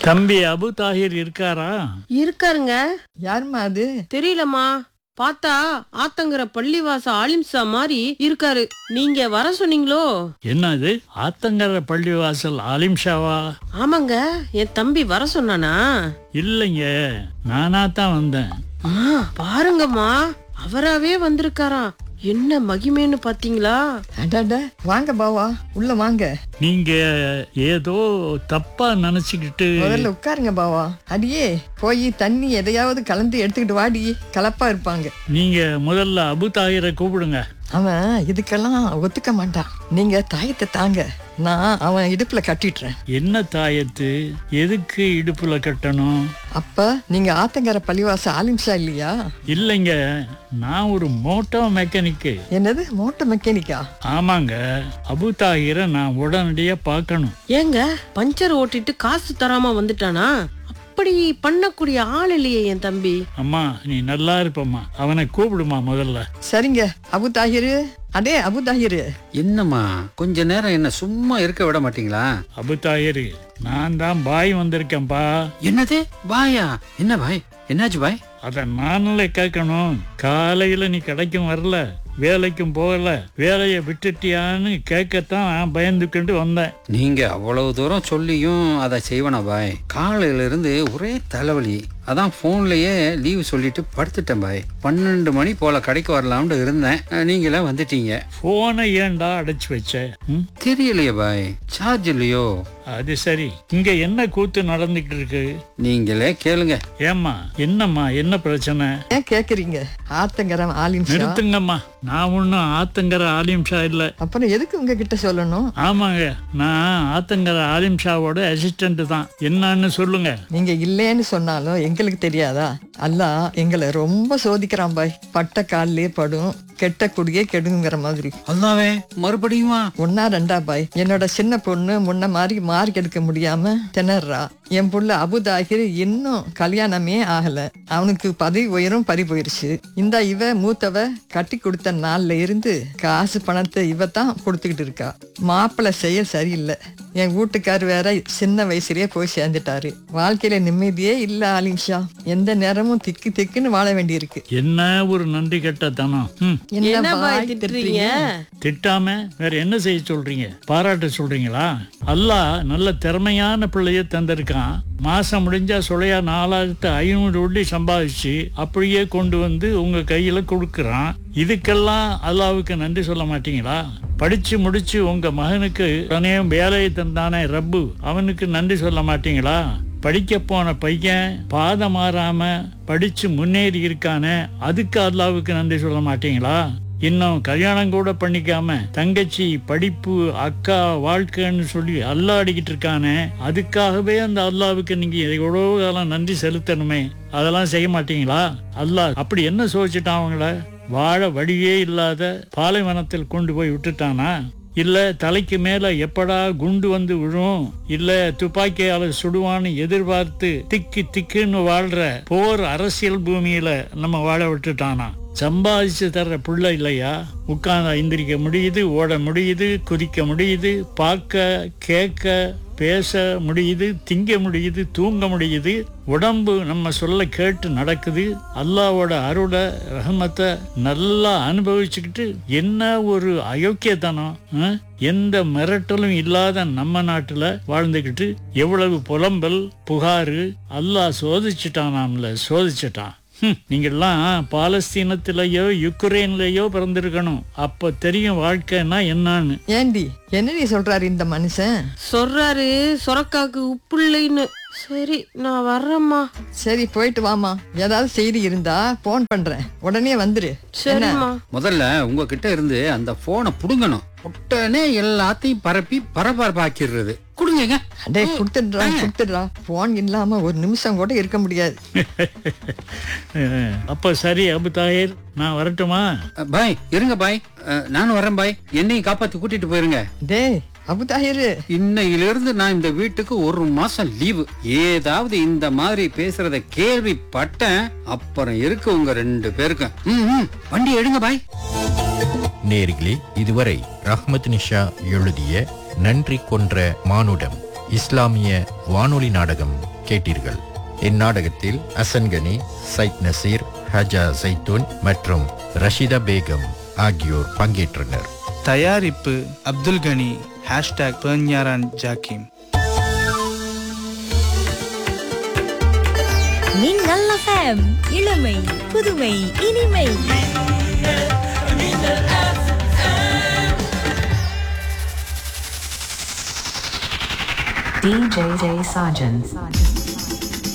தம்பி அபு தாஹிர் இருக்காரா இருக்காருங்க யாரும்மா அது தெரியலம்மா பார்த்தா ஆத்தங்கர பள்ளிவாச ஆலிம்சா மாதிரி இருக்காரு நீங்க வர சொன்னீங்களோ என்னது ஆத்தங்கர பள்ளிவாசல் ஆலிம்ஷாவா ஆமாங்க என் தம்பி வர சொன்னானா இல்லைங்க நானா தான் வந்தேன் அம்மா பாருங்கம்மா அவராவே வந்திருக்காராம் என்ன மகிமைன்னு பாத்தீங்களா அடாடா வாங்க பாவா உள்ள வாங்க நீங்க ஏதோ தப்பா நினைச்சுக்கிட்டு முதல்ல உட்காருங்க பாவா அடியே போய் தண்ணி எதையாவது கலந்து எடுத்துக்கிட்டு வாடி கலப்பா இருப்பாங்க நீங்க முதல்ல அபு தாஹிரை கூப்பிடுங்க அவன் இதுக்கெல்லாம் ஒத்துக்க மாட்டான் நீங்க தாயத்தை தாங்க நான் அவன் இடுப்புல கட்டிடுறேன் என்ன தாயத்து எதுக்கு இடுப்புல கட்டணும் அப்ப நீங்க ஆத்தங்கர பள்ளிவாச ஆலிம்சா இல்லையா இல்லைங்க நான் ஒரு மோட்டோ மெக்கானிக்கு என்னது மோட்டர் மெக்கானிக்கா ஆமாங்க அபு தாஹிரை நான் உடனடியா பார்க்கணும் ஏங்க பஞ்சர் ஓட்டிட்டு காசு தராம வந்துட்டானா அப்படி பண்ணக்கூடிய ஆள் இல்லையே என் தம்பி அம்மா நீ நல்லா இருப்பம்மா அவனை கூப்பிடுமா முதல்ல சரிங்க அபு தாஹிரு அடே அபு தாஹிரு என்னம்மா கொஞ்ச நேரம் என்ன சும்மா இருக்க விட மாட்டீங்களா அபு தாஹிர் நான் தான் பாய் வந்திருக்கேன்பா என்னது பாயா என்ன பாய் என்னாச்சு பாய் அத நானே கேட்கணும் காலையில நீ கடைக்கும் வரல வேலைக்கும் போகல வேலையை விட்டுட்டியான்னு கேட்கத்தான் நான் பயந்துக்கிட்டு வந்தேன் நீங்க அவ்வளவு தூரம் சொல்லியும் அதை செய்வனா பாய் காலையில இருந்து ஒரே தலைவலி அதான் போன்லயே லீவ் சொல்லிட்டு படுத்துட்டேன் பாய் பன்னெண்டு மணி போல கடைக்கு வரலாம்னு இருந்தேன் அஹ், நீங்களே வந்துட்டீங்க போனை ஏன்டா அடைச்சு வச்ச ம்? தெரியலையே பாய் சார்ஜ் இல்லையோ அது சரி இங்க என்ன கூத்து நடந்துகிட்டு இருக்கு நீங்களே கேளுங்க ஏம்மா என்னம்மா என்ன பிரச்சனை ஏன் கேக்குறீங்க ஆத்தங்கரம் ஆலிம்சா நிறுத்துங்கம்மா நான் ஒன்றும் ஆத்தங்கர ஆலிம்ஷா இல்லை அப்புறம் எதுக்கு உங்ககிட்ட சொல்லணும் ஆமாங்க நான் ஆத்தங்கர ஆலிம்ஷாவோட அசிஸ்டன்ட் தான் என்னன்னு சொல்லுங்க நீங்க இல்லைன்னு சொன்னாலும் எங்களுக்கு தெரியாதா அல்லாஹ் எங்களை ரொம்ப சோதிக்கிறான் பாய் பட்ட காலிலே படும் கெட்ட குடியே கெடுங்கிற மாதிரி அல்லாவே மறுபடியுமா ஒன்னா ரெண்டா பாய் என்னோட சின்ன பொண்ணு முன்ன மாதிரி மார்க் எடுக்க முடியாம திணறா என் புள்ள அபுதாகிர் இன்னும் கல்யாணமே ஆகல அவனுக்கு பதவி உயரும் பறி போயிருச்சு இந்த இவ மூத்தவ கட்டி கொடுத்த நாள்ல இருந்து காசு பணத்தை இவ தான் கொடுத்துக்கிட்டு இருக்கா மாப்பிள்ளை செயல் சரியில்லை என் வீட்டுக்கார் வேற சின்ன வயசுலயே போய் சேர்ந்துட்டாரு வாழ்க்கையில நிம்மதியே இல்ல ஆலிம்ஷா எந்த நேரமும் திக்கு திக்குன்னு வாழ வேண்டியிருக்கு என்ன ஒரு நன்றி கெட்டத்தனம் ம் என்ன பாய் பாய் திட்டுறீங்க திட்டாம வேற என்ன செய்ய சொல்றீங்க பாராட்ட சொல்றீங்களா அல்லாஹ் நல்ல திறமையான பிள்ளைய தந்திருக்கான் மாசம் முடிஞ்சா சுளையா நாலாயிரத்து ஐநூறு வெள்ளி சம்பாதிச்சு அப்படியே கொண்டு வந்து உங்க கையில கொடுக்கறான் இதுக்கெல்லாம் அல்லாவுக்கு நன்றி சொல்ல மாட்டீங்களா படிச்சு முடிச்சு உங்க மகனுக்கு உடனே வேலையை தந்தானே ரப்பு அவனுக்கு நன்றி சொல்ல மாட்டீங்களா படிக்க போன பையன் பாதம் மாறாம படிச்சு முன்னேறி இருக்கானே அதுக்கு அல்லாவுக்கு நன்றி சொல்ல மாட்டீங்களா இன்னும் கல்யாணம் கூட பண்ணிக்காம தங்கச்சி படிப்பு அக்கா வாழ்க்கைன்னு சொல்லி அல்லாடிக்கிட்டு இருக்கானே அதுக்காகவே அந்த அல்லாவுக்கு நீங்க எவ்வளவு காலம் நன்றி செலுத்தணுமே அதெல்லாம் செய்ய மாட்டீங்களா அல்லாஹ் அப்படி என்ன சோதிச்சுட்டான் அவங்கள வாழ வழியே இல்லாத பாலைவனத்தில் கொண்டு போய் விட்டுட்டானா இல்ல தலைக்கு மேல எப்படா குண்டு வந்து விழும் இல்ல துப்பாக்கியால சுடுவான்னு எதிர்பார்த்து திக்கி திக்குன்னு வாழ்ற போர் அரசியல் பூமியில நம்ம வாழ விட்டுட்டானா சம்பாதிச்சு தர்ற புள்ள இல்லையா உட்கார்ந்து எந்திரிக்க முடியுது ஓட முடியுது குதிக்க முடியுது பார்க்க கேட்க பேச முடியுது திங்க முடியுது தூங்க முடியுது உடம்பு நம்ம சொல்ல கேட்டு நடக்குது அல்லாவோட அருளை ரஹமத்தை நல்லா அனுபவிச்சுக்கிட்டு என்ன ஒரு அயோக்கியத்தனம் ஆ? எந்த மிரட்டலும் இல்லாத நம்ம நாட்டுல வாழ்ந்துக்கிட்டு எவ்வளவு புலம்பல் புகாரு அல்லாஹ் சோதிச்சுட்டானாம்ல சோதிச்சுட்டான் ஹம், நீங்கெல்லாம் பாலஸ்தீனத்திலேயோ யுக்ரைன்லயோ பிறந்திருக்கணும் அப்ப தெரியும் வாழ்க்கைன்னா என்னன்னு ஏண்டி என்னடி சொல்றாரு இந்த மனுஷன் சொல்றாரு சொரக்காக்கு உப்பு இல்லைன்னு சரி நான் வர்றேம்மா சரி போயிட்டு வாமா ஏதாவது செய்தி இருந்தா போன் பண்றேன் உடனே வந்துரு சரிம்மா முதல்ல உங்ககிட்ட இருந்து அந்த போனை புடுங்கணும் உடனே எல்லாத்தையும் பரப்பி பரபரப்பாக்கிடுறது கொடுங்க அடே கொடுத்துடுறா கொடுத்துடுறா போன் இல்லாம ஒரு நிமிஷம் கூட இருக்க முடியாது அஹ், அப்ப சரி அபு தாயிர் நான் வரட்டுமா பாய் இருங்க பாய் அஹ், நானும் வரேன் பாய் என்னையும் காப்பாத்தி கூட்டிட்டு போயிருங்க டேய் அபுதாயிரு இன்னையிலிருந்து நான் இந்த வீட்டுக்கு ஒரு மாசம் லீவு ஏதாவது இந்த மாதிரி பேசுறத கேள்விப்பட்டேன் அப்புறம் இருக்கு உங்க ரெண்டு பேருக்கும் ம், ம், வண்டி எடுங்க பாய் நேர்களே இதுவரை ரஹ்மத் நிஷா எழுதிய நன்றி கொன்ற மானுடம் இஸ்லாமிய வானொலி நாடகம் கேட்டீர்கள் இந்நாடகத்தில் அசன்கனி சைத் நசீர் ஹஜா சைத்தூன் மற்றும் ரஷிதா பேகம் ஆகியோர் பங்கேற்றனர் தயாரிப்பு அப்துல் கனி ஹேஷ்டாக் பெர்ஞாரான் ஜாக்கிம் மின்னல் எஃப்எம் இளமை புதுமை இனிமை DJ J Sajjan.